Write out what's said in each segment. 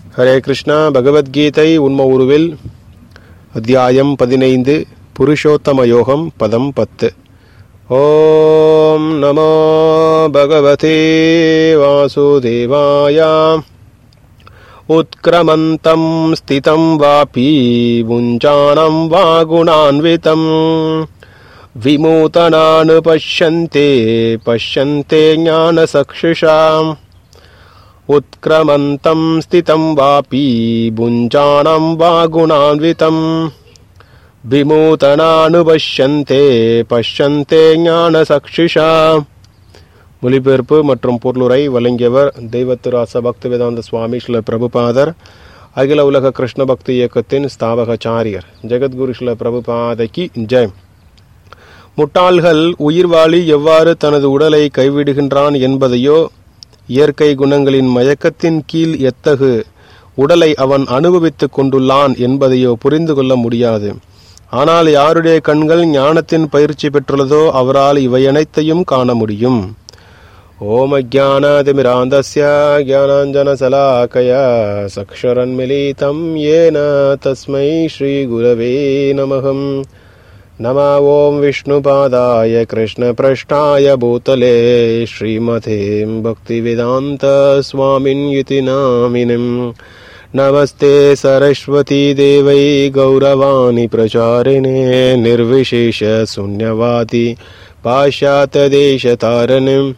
ஹரே கிருஷ்ணா பகவத்கீதை உண்ம உருவில் அத்தியாயம் பதினைந்து புருஷோத்தம யோகம் பதம் பத்து ஓம் நமோ பகவதே வாசுதேவாய उत्क्रमन्तं स्थितं वापि भुञ्जानं वा गुणान्वितम् विमूतनानुपश्यन्ते पश्यन्ते ज्ञानचक्षुषाम् उत्क्रमन्तं स्थितं वापि भुञ्जानं वा गुणान्वितम् விமூதனானுபஷ்யந்தே பஷ்யந்தே ஞான சக்ஷிஷா மொழிபெயர்ப்பு மற்றும் பொருளுரை வழங்கியவர் தெய்வத்திராச பக்திவேதாந்த சுவாமி ஸ்ல பிரபுபாதர் அகில உலக கிருஷ்ண பக்தி இயக்கத்தின் ஸ்தாபகாச்சாரியர் ஜெகத்குரு ஸ்ல பிரபுபாதைக்கு ஜெய் முட்டாள்கள் உயிர்வாளி எவ்வாறு தனது உடலை கைவிடுகின்றான் என்பதையோ இயற்கை குணங்களின் மயக்கத்தின் கீழ் எத்தகு உடலை அவன் அனுபவித்துக் கொண்டுள்ளான் என்பதையோ புரிந்து கொள்ள முடியாது ஆனால் யாருடைய கண்கள் ஞானத்தின் பயிற்சி பெற்றுள்ளதோ அவரால் இவையனைத்தையும் காண முடியும் ஓம் அஜானாதிமிராந்தஸ்ய ஜானாஞ்சனசலாக்கயா சக்ஷரன்மிலிதம் ஏன தஸ்மை ஸ்ரீகுரவே நமகம் नम ॐ विष्णुपादाय कृष्णपृष्ठाय भूतले श्रीमते भक्तिवेदान्तस्वामिन्युति नामिनिम् नमस्ते सरस्वतीदेवै गौरवाणि प्रचारिणे निर्विशेषशून्यवादी पाश्चात्यदेशतारिणिम्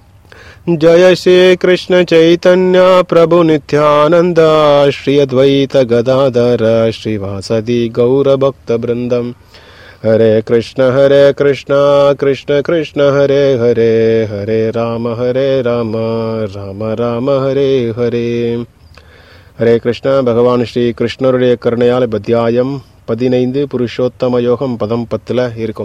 जय श्रीकृष्ण चैतन्य प्रभु नित्यानन्द श्री अद्वैत गदाधर श्रीवासदि गौरभक्तवृन्दम् हरे कृष्ण हरे कृष्ण कृष्ण कृष्ण हरे हरे हरे राम हरे राम ராம ராம ஹரே ஹரே ஹரே கிருஷ்ணா பகவான் ஸ்ரீ கிருஷ்ணருடைய கருணையால் அத்தியாயம் பதினைந்து புருஷோத்தம யோகம் பதம் பத்தில் இருக்கும்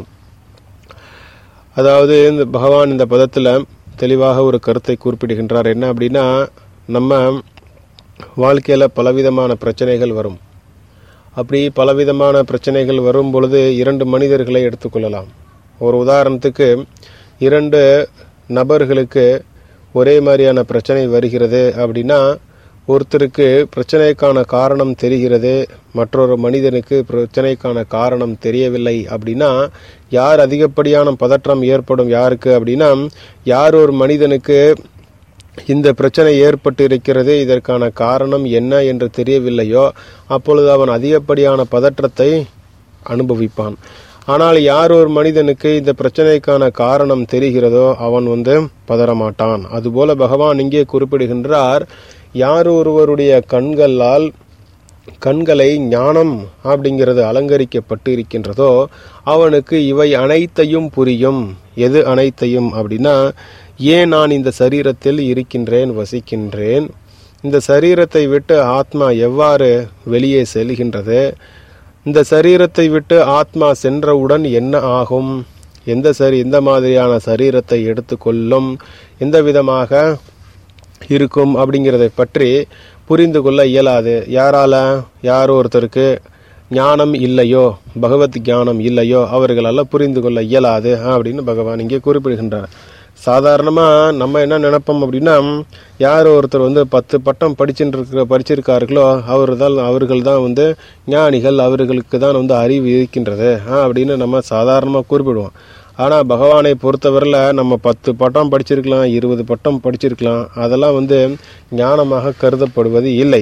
அதாவது இந்த பகவான் இந்த பதத்தில் தெளிவாக ஒரு கருத்தை குறிப்பிடுகின்றார் என்ன அப்படின்னா நம்ம வாழ்க்கையில் பலவிதமான பிரச்சனைகள் வரும் அப்படி பலவிதமான பிரச்சனைகள் வரும் பொழுது இரண்டு மனிதர்களை எடுத்துக்கொள்ளலாம் ஒரு உதாரணத்துக்கு இரண்டு நபர்களுக்கு ஒரே மாதிரியான பிரச்சனை வருகிறது அப்படின்னா ஒருத்தருக்கு பிரச்சனைக்கான காரணம் தெரிகிறது மற்றொரு மனிதனுக்கு பிரச்சனைக்கான காரணம் தெரியவில்லை அப்படின்னா யார் அதிகப்படியான பதற்றம் ஏற்படும் யாருக்கு அப்படின்னா யார் ஒரு மனிதனுக்கு இந்த பிரச்சனை ஏற்பட்டு இருக்கிறது இதற்கான காரணம் என்ன என்று தெரியவில்லையோ அப்பொழுது அவன் அதிகப்படியான பதற்றத்தை அனுபவிப்பான் ஆனால் யார் ஒரு மனிதனுக்கு இந்த பிரச்சனைக்கான காரணம் தெரிகிறதோ அவன் வந்து பதறமாட்டான் அதுபோல பகவான் இங்கே குறிப்பிடுகின்றார் யார் ஒருவருடைய கண்களால் கண்களை ஞானம் அப்படிங்கிறது அலங்கரிக்கப்பட்டு இருக்கின்றதோ அவனுக்கு இவை அனைத்தையும் புரியும் எது அனைத்தையும் அப்படின்னா ஏன் நான் இந்த சரீரத்தில் இருக்கின்றேன் வசிக்கின்றேன் இந்த சரீரத்தை விட்டு ஆத்மா எவ்வாறு வெளியே செல்கின்றது இந்த சரீரத்தை விட்டு ஆத்மா சென்றவுடன் என்ன ஆகும் எந்த சரி எந்த மாதிரியான சரீரத்தை எடுத்துக்கொள்ளும் எந்த விதமாக இருக்கும் அப்படிங்கிறதை பற்றி புரிந்து கொள்ள இயலாது யாரால யார் ஒருத்தருக்கு ஞானம் இல்லையோ பகவத் ஞானம் இல்லையோ அவர்களால் புரிந்து கொள்ள இயலாது அப்படின்னு பகவான் இங்கே குறிப்பிடுகின்றார் சாதாரணமாக நம்ம என்ன நினைப்போம் அப்படின்னா யார் ஒருத்தர் வந்து பத்து பட்டம் படிச்சுட்டு இருக்கிற படிச்சிருக்கார்களோ அவர் தான் அவர்கள் தான் வந்து ஞானிகள் அவர்களுக்கு தான் வந்து அறிவு இருக்கின்றது அப்படின்னு நம்ம சாதாரணமாக குறிப்பிடுவோம் ஆனால் பகவானை பொறுத்தவரையில் நம்ம பத்து பட்டம் படிச்சிருக்கலாம் இருபது பட்டம் படிச்சிருக்கலாம் அதெல்லாம் வந்து ஞானமாக கருதப்படுவது இல்லை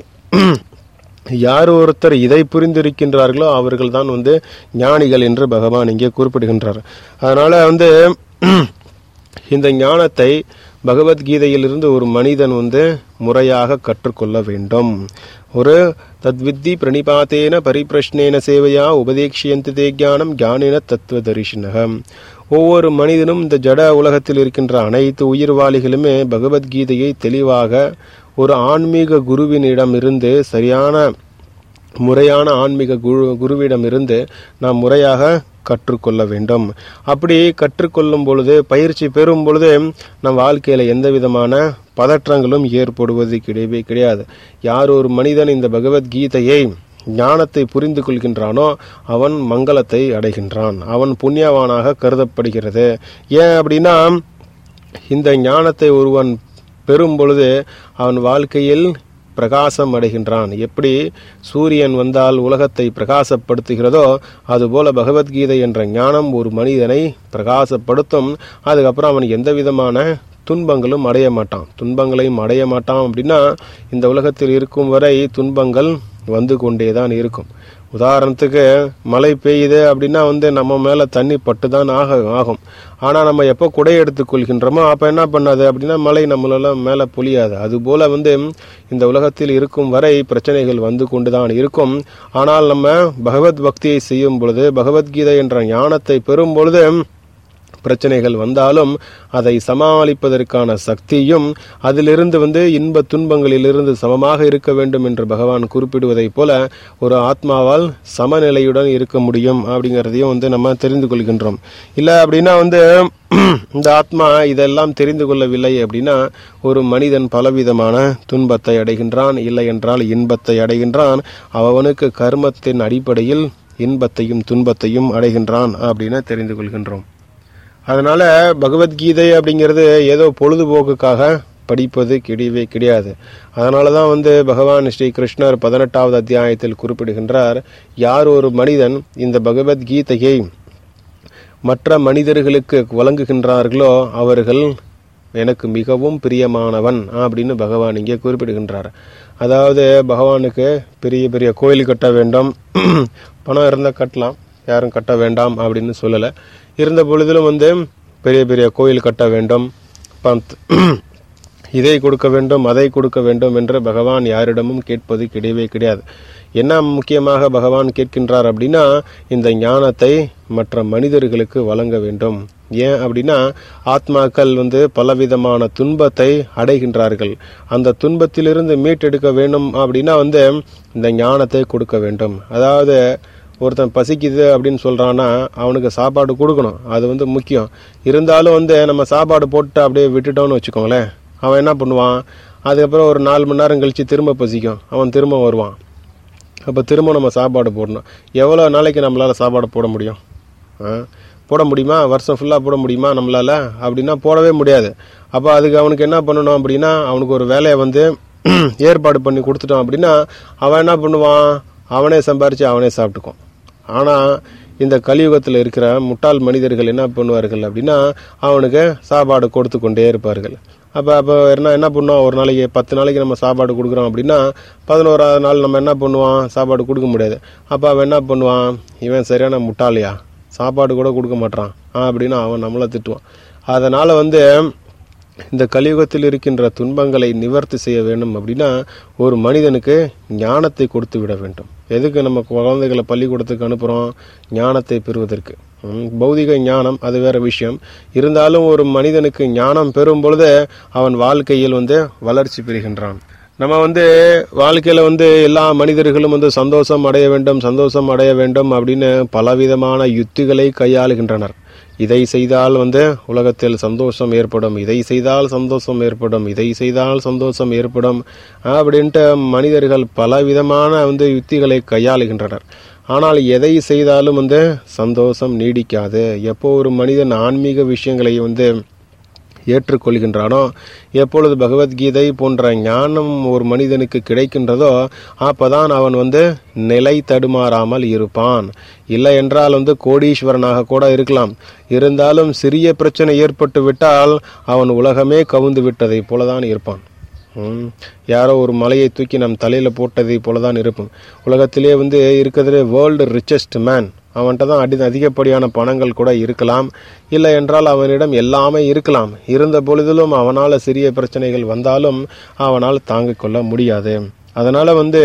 யார் ஒருத்தர் இதை புரிந்திருக்கின்றார்களோ அவர்கள் தான் வந்து ஞானிகள் என்று பகவான் இங்கே குறிப்பிடுகின்றார் அதனால வந்து இந்த ஞானத்தை பகவத்கீதையிலிருந்து ஒரு மனிதன் வந்து முறையாக கற்றுக்கொள்ள வேண்டும் ஒரு தத்வித்தி பிரணிபாத்தேன பரிப்பிரஷ்னேன சேவையா உபதேக்ஷியந்தி தே ஞானம் ஞானின தத்துவ தரிசனகம் ஒவ்வொரு மனிதனும் இந்த ஜட உலகத்தில் இருக்கின்ற அனைத்து உயிர்வாளிகளுமே பகவத்கீதையை தெளிவாக ஒரு ஆன்மீக குருவினிடம் இருந்து சரியான முறையான ஆன்மீக குரு குருவிடம் இருந்து நாம் முறையாக கற்றுக்கொள்ள வேண்டும் அப்படி கற்றுக்கொள்ளும் பொழுது பயிற்சி பெறும் பொழுது நம் வாழ்க்கையில் எந்த விதமான பதற்றங்களும் ஏற்படுவது கிடையவே கிடையாது யார் ஒரு மனிதன் இந்த பகவத்கீதையை ஞானத்தை புரிந்து கொள்கின்றானோ அவன் மங்களத்தை அடைகின்றான் அவன் புண்ணியவானாக கருதப்படுகிறது ஏன் அப்படின்னா இந்த ஞானத்தை ஒருவன் பெறும் பொழுது அவன் வாழ்க்கையில் பிரகாசம் அடைகின்றான் எப்படி சூரியன் வந்தால் உலகத்தை பிரகாசப்படுத்துகிறதோ அதுபோல பகவத்கீதை என்ற ஞானம் ஒரு மனிதனை பிரகாசப்படுத்தும் அதுக்கப்புறம் அவன் எந்த விதமான துன்பங்களும் அடைய மாட்டான் துன்பங்களையும் அடைய மாட்டான் அப்படின்னா இந்த உலகத்தில் இருக்கும் வரை துன்பங்கள் வந்து கொண்டே தான் இருக்கும் உதாரணத்துக்கு மழை பெய்யுது அப்படின்னா வந்து நம்ம மேலே தண்ணி பட்டு தான் ஆக ஆகும் ஆனால் நம்ம எப்போ குடை எடுத்துக் கொள்கின்றோமோ அப்போ என்ன பண்ணாது அப்படின்னா மழை நம்மளெல்லாம் மேலே பொழியாது அதுபோல் வந்து இந்த உலகத்தில் இருக்கும் வரை பிரச்சனைகள் வந்து கொண்டு தான் இருக்கும் ஆனால் நம்ம பகவத் பக்தியை செய்யும் பொழுது பகவத்கீதை என்ற ஞானத்தை பெறும் பொழுது பிரச்சனைகள் வந்தாலும் அதை சமாளிப்பதற்கான சக்தியும் அதிலிருந்து வந்து இன்ப துன்பங்களிலிருந்து சமமாக இருக்க வேண்டும் என்று பகவான் குறிப்பிடுவதைப் போல ஒரு ஆத்மாவால் சமநிலையுடன் இருக்க முடியும் அப்படிங்கிறதையும் வந்து நம்ம தெரிந்து கொள்கின்றோம் இல்லை அப்படின்னா வந்து இந்த ஆத்மா இதெல்லாம் தெரிந்து கொள்ளவில்லை அப்படின்னா ஒரு மனிதன் பலவிதமான துன்பத்தை அடைகின்றான் இல்லை என்றால் இன்பத்தை அடைகின்றான் அவனுக்கு கர்மத்தின் அடிப்படையில் இன்பத்தையும் துன்பத்தையும் அடைகின்றான் அப்படின்னு தெரிந்து கொள்கின்றோம் அதனால பகவத்கீதை அப்படிங்கிறது ஏதோ பொழுதுபோக்குக்காக படிப்பது கிடையவே கிடையாது அதனால தான் வந்து பகவான் ஸ்ரீ கிருஷ்ணர் பதினெட்டாவது அத்தியாயத்தில் குறிப்பிடுகின்றார் யார் ஒரு மனிதன் இந்த பகவத்கீதையை மற்ற மனிதர்களுக்கு வழங்குகின்றார்களோ அவர்கள் எனக்கு மிகவும் பிரியமானவன் அப்படின்னு பகவான் இங்கே குறிப்பிடுகின்றார் அதாவது பகவானுக்கு பெரிய பெரிய கோயில் கட்ட வேண்டும் பணம் இருந்தால் கட்டலாம் யாரும் கட்ட வேண்டாம் அப்படின்னு சொல்லலை இருந்த பொழுதிலும் வந்து பெரிய பெரிய கோயில் கட்ட வேண்டும் பந்த் இதை கொடுக்க வேண்டும் அதை கொடுக்க வேண்டும் என்று பகவான் யாரிடமும் கேட்பது கிடையவே கிடையாது என்ன முக்கியமாக பகவான் கேட்கின்றார் அப்படின்னா இந்த ஞானத்தை மற்ற மனிதர்களுக்கு வழங்க வேண்டும் ஏன் அப்படின்னா ஆத்மாக்கள் வந்து பலவிதமான துன்பத்தை அடைகின்றார்கள் அந்த துன்பத்திலிருந்து மீட்டெடுக்க வேண்டும் அப்படின்னா வந்து இந்த ஞானத்தை கொடுக்க வேண்டும் அதாவது ஒருத்தன் பசிக்குது அப்படின்னு சொல்றான்னா அவனுக்கு சாப்பாடு கொடுக்கணும் அது வந்து முக்கியம் இருந்தாலும் வந்து நம்ம சாப்பாடு போட்டு அப்படியே விட்டுட்டோம்னு வச்சுக்கோங்களேன் அவன் என்ன பண்ணுவான் அதுக்கப்புறம் ஒரு நாலு மணி நேரம் கழிச்சு திரும்ப பசிக்கும் அவன் திரும்ப வருவான் அப்போ திரும்ப நம்ம சாப்பாடு போடணும் எவ்வளோ நாளைக்கு நம்மளால் சாப்பாடு போட முடியும் ஆ? போட முடியுமா வருஷம் ஃபுல்லாக போட முடியுமா நம்மளால அப்படின்னா போடவே முடியாது அப்போ அதுக்கு அவனுக்கு என்ன பண்ணணும் அப்படின்னா அவனுக்கு ஒரு வேலையை வந்து ஏற்பாடு பண்ணி கொடுத்துட்டோம் அப்படின்னா அவன் என்ன பண்ணுவான் அவனே சம்பாரித்து அவனே சாப்பிட்டுக்குவான் ஆனால் இந்த கலியுகத்தில் இருக்கிற முட்டாள் மனிதர்கள் என்ன பண்ணுவார்கள் அப்படின்னா அவனுக்கு சாப்பாடு கொடுத்து கொண்டே இருப்பார்கள் அப்போ அப்போ என்ன என்ன பண்ணுவோம் ஒரு நாளைக்கு பத்து நாளைக்கு நம்ம சாப்பாடு கொடுக்குறோம் அப்படின்னா பதினோராவது நாள் நம்ம என்ன பண்ணுவான் சாப்பாடு கொடுக்க முடியாது அப்போ அவன் என்ன பண்ணுவான் இவன் சரியான முட்டாளையா சாப்பாடு கூட கொடுக்க மாட்டான் அப்படின்னு அவன் நம்மளை திட்டுவான் அதனால் வந்து இந்த கலியுகத்தில் இருக்கின்ற துன்பங்களை நிவர்த்தி செய்ய வேண்டும் அப்படின்னா ஒரு மனிதனுக்கு ஞானத்தை கொடுத்து விட வேண்டும் எதுக்கு நம்ம குழந்தைகளை பள்ளிக்கூடத்துக்கு அனுப்புகிறோம் ஞானத்தை பெறுவதற்கு ம், பௌதிக ஞானம் அது வேற விஷயம் இருந்தாலும் ஒரு மனிதனுக்கு ஞானம் பெறும் பொழுது அவன் வாழ்க்கையில் வந்து வளர்ச்சி பெறுகின்றான் நம்ம வந்து வாழ்க்கையில வந்து எல்லா மனிதர்களும் வந்து சந்தோஷம் அடைய வேண்டும் சந்தோஷம் அடைய வேண்டும் அப்படின்னு பலவிதமான யுத்திகளை கையாளுகின்றனர் இதை செய்தால் வந்து உலகத்தில் சந்தோஷம் ஏற்படும் இதை செய்தால் சந்தோஷம் ஏற்படும் இதை செய்தால் சந்தோஷம் ஏற்படும் அப்படின்ட்டு மனிதர்கள் பலவிதமான வந்து யுத்திகளை கையாளுகின்றனர் ஆனால் எதை செய்தாலும் வந்து சந்தோஷம் நீடிக்காது எப்போ ஒரு மனிதன் ஆன்மீக விஷயங்களை வந்து ஏற்றுக்கொள்கின்றானோ எப்பொழுது பகவத்கீதை போன்ற ஞானம் ஒரு மனிதனுக்கு கிடைக்கின்றதோ அப்பதான் அவன் வந்து நிலை தடுமாறாமல் இருப்பான் இல்லை என்றால் வந்து கோடீஸ்வரனாக கூட இருக்கலாம் இருந்தாலும் சிறிய பிரச்சனை ஏற்பட்டு விட்டால் அவன் உலகமே கவுந்து விட்டதை போலதான் இருப்பான் ம். யாரோ ஒரு மலையை தூக்கி நம் தலையில போட்டதை போலதான் இருக்கும் உலகத்திலே வந்து இருக்கிறதுலே வேர்ல்டு ரிச்சஸ்ட் மேன் அவன்கிட்ட தான் அடி அதிகப்படியான பணங்கள் கூட இருக்கலாம் இல்லை என்றால் அவனிடம் எல்லாமே இருக்கலாம் இருந்த பொழுதிலும் அவனால் சிறிய பிரச்சனைகள் வந்தாலும் அவனால் தாங்கிக் கொள்ள முடியாது அதனால வந்து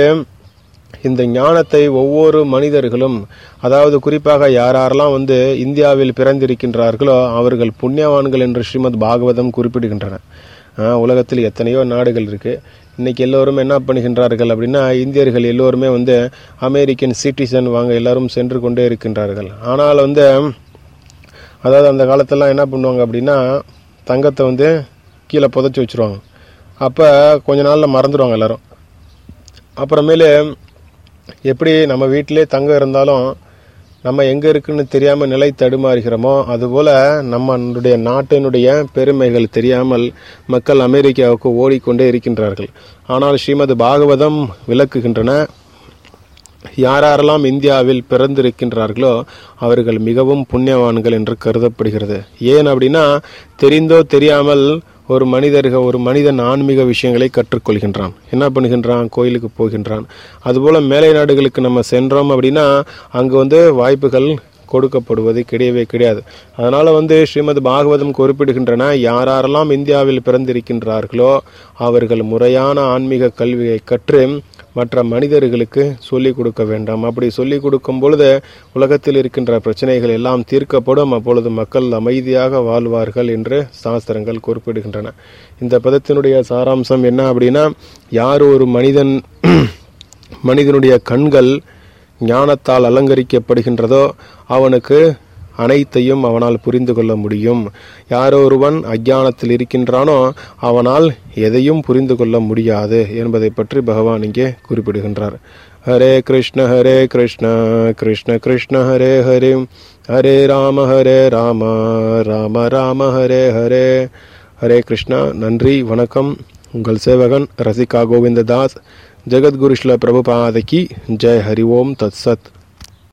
இந்த ஞானத்தை ஒவ்வொரு மனிதர்களும் அதாவது குறிப்பாக யாரெல்லாம் வந்து இந்தியாவில் பிறந்திருக்கின்றார்களோ அவர்கள் புண்ணியவான்கள் என்று ஸ்ரீமத் பாகவதம் குறிப்பிடுகின்றன ஆஹ் உலகத்தில் எத்தனையோ நாடுகள் இருக்கு இன்னைக்கு எல்லோரும் என்ன பண்ணுகின்றார்கள் அப்படின்னா இந்தியர்கள் எல்லோருமே வந்து அமெரிக்கன் சிட்டிசன் வாங்க எல்லாரும் சென்று கொண்டே இருக்கின்றார்கள் ஆனால் வந்து அதாவது அந்த காலத்தெல்லாம் என்ன பண்ணுவாங்க அப்படின்னா தங்கத்தை வந்து கீழே புதைச்சி வச்சிருவாங்க அப்போ கொஞ்ச நாளில் மறந்துடுவாங்க எல்லாரும் அப்புறமேலு எப்படி நம்ம வீட்டிலே தங்கம் இருந்தாலும் நம்ம எங்க இருக்குன்னு தெரியாம நிலை தடுமாறுகிறோமோ அதுபோல நம்மளுடைய நாட்டினுடைய பெருமைகள் தெரியாமல் மக்கள் அமெரிக்காவுக்கு ஓடிக்கொண்டே இருக்கின்றார்கள் ஆனால் ஸ்ரீமத் பாகவதம் விளக்குகின்றன யாரெல்லாம் இந்தியாவில் பிறந்திருக்கின்றார்களோ அவர்கள் மிகவும் புண்ணியவான்கள் என்று கருதப்படுகிறது ஏன் அப்படின்னா தெரிந்தோ தெரியாமல் ஒரு மனிதர்கள் ஒரு மனிதன் ஆன்மீக விஷயங்களை கற்றுக்கொள்கின்றான் என்ன பண்ணுகின்றான் கோயிலுக்கு போகின்றான் அதுபோல மேலை நாடுகளுக்கு நம்ம சென்றோம் அப்படின்னா அங்கு வந்து வாய்ப்புகள் கொடுக்கப்படுவது கிடையவே கிடையாது அதனால வந்து ஸ்ரீமத் பாகவதம் குறிப்பிடுகின்றன யாரெல்லாம் இந்தியாவில் பிறந்திருக்கின்றார்களோ அவர்கள் முறையான ஆன்மீக கல்வியை கற்று மற்ற மனிதர்களுக்கு சொல்லிக் கொடுக்க வேண்டாம் அப்படி சொல்லிக் கொடுக்கும் பொழுது உலகத்தில் இருக்கின்ற பிரச்சனைகள் எல்லாம் தீர்க்கப்படும் அப்பொழுது மக்கள் அமைதியாக வாழ்வார்கள் என்று சாஸ்திரங்கள் குறிப்பிடுகின்றன இந்த பதத்தினுடைய சாராம்சம் என்ன அப்படின்னா யார் ஒரு மனிதன் மனிதனுடைய கண்கள் ஞானத்தால் அலங்கரிக்கப்படுகின்றதோ அவனுக்கு அனைத்தையும் அவனால் புரிந்து கொள்ள முடியும் யாரொருவன் அஜானத்தில் இருக்கின்றானோ அவனால் எதையும் புரிந்து கொள்ள முடியாது என்பதை பற்றி பகவான் இங்கே குறிப்பிடுகின்றார் ஹரே கிருஷ்ண ஹரே கிருஷ்ண கிருஷ்ண கிருஷ்ண ஹரே ஹரே ஹரே ராம ஹரே ராம ராம ராம ஹரே ஹரே ஹரே கிருஷ்ணா நன்றி வணக்கம் உங்கள் சேவகன் ரசிகா கோவிந்ததாஸ் ஜெகத்குரு ஸ்ல பிரபுபாதகி ஜெய் ஹரி ஓம் தத் சத்